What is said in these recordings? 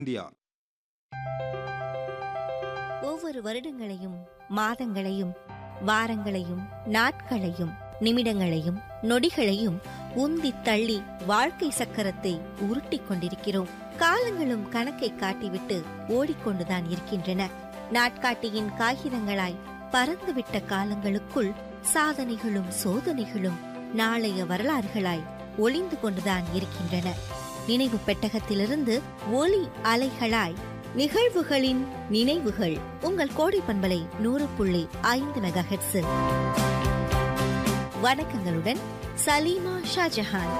India ஒவ்வொரு வருடங்களையும் மாதங்களையும் வாரங்களையும் நாட்களையும் நிமிடங்களையும் நொடிகளையும் உந்தித் தள்ளி வாழ்க்கை சக்கரத்தை உருட்டிக் கொண்டிருக்கிறோம் காலங்களும் கணக்கை காட்டிவிட்டு ஓடிக்கொண்டுதான் இருக்கின்றன நாட்காட்டியின் காகிதங்களாய் பறந்துவிட்ட காலங்களுக்குள் சாதனைகளும் சோதனைகளும் நாளைய வரலாறுகளாய் ஒளிந்து கொண்டுதான் இருக்கின்றன நினைவு பெட்டகத்திலிருந்து ஒலி அலைகளாய் நிகழ்வுகளின் நினைவுகள் உங்கள் கோடை பண்பலை நூறு புள்ளி ஐந்து மெகா ஹெட்ஸில் வணக்கங்களுடன் சலீமா ஷாஜஹான்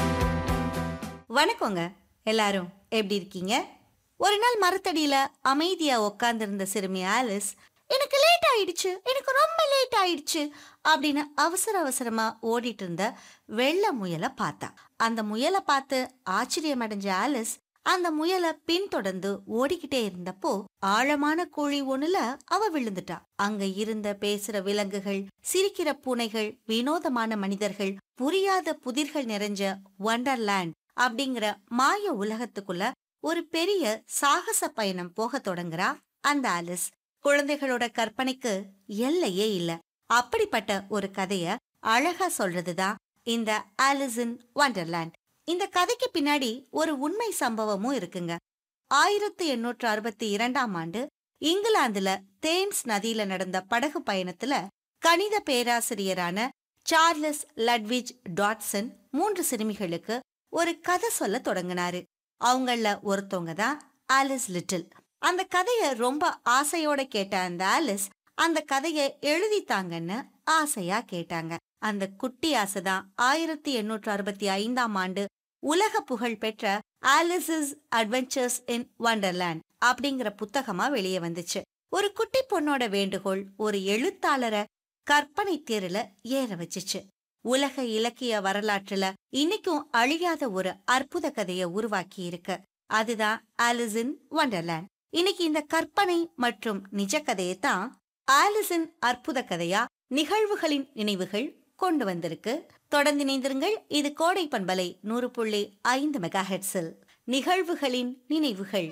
வணக்கங்க எல்லாரும் எப்படி இருக்கீங்க ஒரு நாள் மரத்தடியில அமைதியா உட்கார்ந்திருந்த சிறுமி ஆலிஸ் எனக்கு லேட் ஆயிடுச்சு எனக்கு ரொம்ப லேட் ஆயிடுச்சு அப்படின்னு அவசர அவசரமா ஓடிட்டு இருந்த வெள்ள முயலை பார்த்தா அந்த முயலை பார்த்து ஆச்சரியம் அடைஞ்ச ஆலிஸ் அந்த முயலை பின்தொடர்ந்து ஓடிக்கிட்டே இருந்தப்போ ஆழமான குழி ஒண்ணுல அவ விழுந்துட்டா அங்க இருந்த பேசுற விலங்குகள் சிரிக்கிற பூனைகள் வினோதமான மனிதர்கள் புரியாத புதிர்கள் நிறைஞ்ச வண்டர்லேண்ட் அப்படிங்கிற மாய உலகத்துக்குள்ள ஒரு பெரிய சாகச பயணம் போக தொடங்குறா அந்த ஆலிஸ் குழந்தைகளோட கற்பனைக்கு எல்லையே இல்ல அப்படிப்பட்ட ஒரு கதைய அழகா சொல்றதுதான் இந்த ஆலிஸ் இன் வண்டர்லேண்ட் இந்த கதைக்கு பின்னாடி ஒரு உண்மை சம்பவமும் இருக்குங்க ஆயிரத்தி எண்ணூற்று அறுபத்தி இரண்டாம் ஆண்டு இங்கிலாந்துல தேம்ஸ் நதியில நடந்த படகு பயணத்துல கணித பேராசிரியரான சார்லஸ் லட்விஜ் டாட்சன் மூன்று சிறுமிகளுக்கு ஒரு கதை சொல்ல தொடங்கினாரு அவங்கள ஒருத்தவங்க தான் ஆலிஸ் லிட்டில் அந்த கதைய ரொம்ப ஆசையோட கேட்ட அந்த ஆலிஸ் அந்த கதைய எழுதித்தாங்கன்னு ஆசையா கேட்டாங்க அந்த குட்டி ஆசைதான் ஆயிரத்தி எண்ணூற்று அறுபத்தி ஐந்தாம் ஆண்டு உலக புகழ் பெற்ற ஆலிசஸ் அட்வென்ச்சர்ஸ் இன் வண்டர்லேண்ட் அப்படிங்கிற புத்தகமா வெளியே வந்துச்சு ஒரு குட்டி பொண்ணோட வேண்டுகோள் ஒரு எழுத்தாளரை கற்பனை தேர்ல ஏற வச்சுச்சு உலக இலக்கிய வரலாற்றுல இன்னைக்கும் அழியாத ஒரு அற்புத கதைய உருவாக்கி இருக்கு அதுதான் ஆலிசின் வண்டர்லேண்ட் இன்னைக்கு இந்த கற்பனை மற்றும் நிஜ கதையை தான் ஆலிசின் அற்புத கதையா நிகழ்வுகளின் நினைவுகள் கொண்டு வந்திருக்கு தொடர்ந்து இணைந்திருங்கள் இது கோடை பண்பலை நூறு புள்ளி ஐந்து மெகா ஹெட்ஸில் நிகழ்வுகளின் நினைவுகள்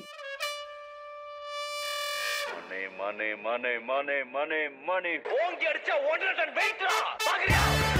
மணி மணி மணி மணி மணி மணி ஓங்கி அடிச்சா ஒன்றரை டன் வெயிட்ரா பாக்குறியா